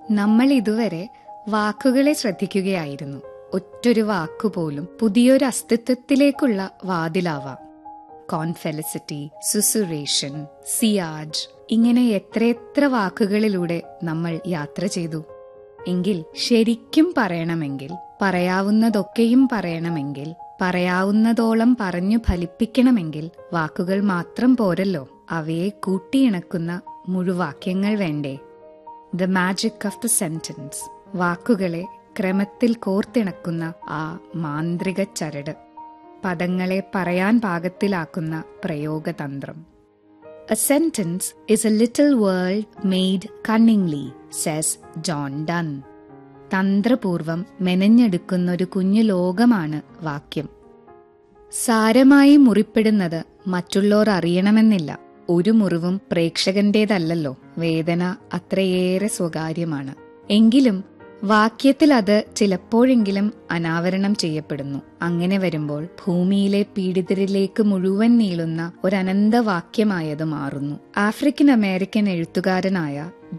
നമ്മൾ ഇതുവരെ വാക്കുകളെ ശ്രദ്ധിക്കുകയായിരുന്നു ഒറ്റൊരു വാക്കുപോലും പുതിയൊരു അസ്തിത്വത്തിലേക്കുള്ള വാതിലാവാം കോൺഫെലിസിറ്റി സുസുറേഷൻ സിയാജ് ഇങ്ങനെ എത്രയെത്ര വാക്കുകളിലൂടെ നമ്മൾ യാത്ര ചെയ്തു എങ്കിൽ ശരിക്കും പറയണമെങ്കിൽ പറയാവുന്നതൊക്കെയും പറയണമെങ്കിൽ പറയാവുന്നതോളം പറഞ്ഞു ഫലിപ്പിക്കണമെങ്കിൽ വാക്കുകൾ മാത്രം പോരല്ലോ അവയെ കൂട്ടിയിണക്കുന്ന മുഴുവാക്യങ്ങൾ വേണ്ടേ the magic of the sentence വാക്കുകളെ ക്രമത്തിൽ കോർത്തിണക്കുന്ന ആ മാന്ത്രിക ചരട് പദങ്ങളെ പറയാൻ പാകത്തിലാക്കുന്ന പ്രയോഗതന്ത്രം a sentence is a little world made cunningly says John Donne തന്ത്രപൂർവം മെനഞ്ഞെടുക്കുന്ന ഒരു കുഞ്ഞു ലോകമാണ് വാക്യം സാരമായി മുറിപ്പെടുന്നത് മറ്റുള്ളവർ അറിയണമെന്നില്ല ഒരു മുറിവും പ്രേക്ഷകന്റേതല്ലല്ലോ വേദന അത്രയേറെ സ്വകാര്യമാണ് എങ്കിലും വാക്യത്തിൽ അത് ചിലപ്പോഴെങ്കിലും അനാവരണം ചെയ്യപ്പെടുന്നു അങ്ങനെ വരുമ്പോൾ ഭൂമിയിലെ പീഡിതരിലേക്ക് മുഴുവൻ നീളുന്ന ഒരനന്ത വാക്യമായത് മാറുന്നു ആഫ്രിക്കൻ അമേരിക്കൻ എഴുത്തുകാരനായ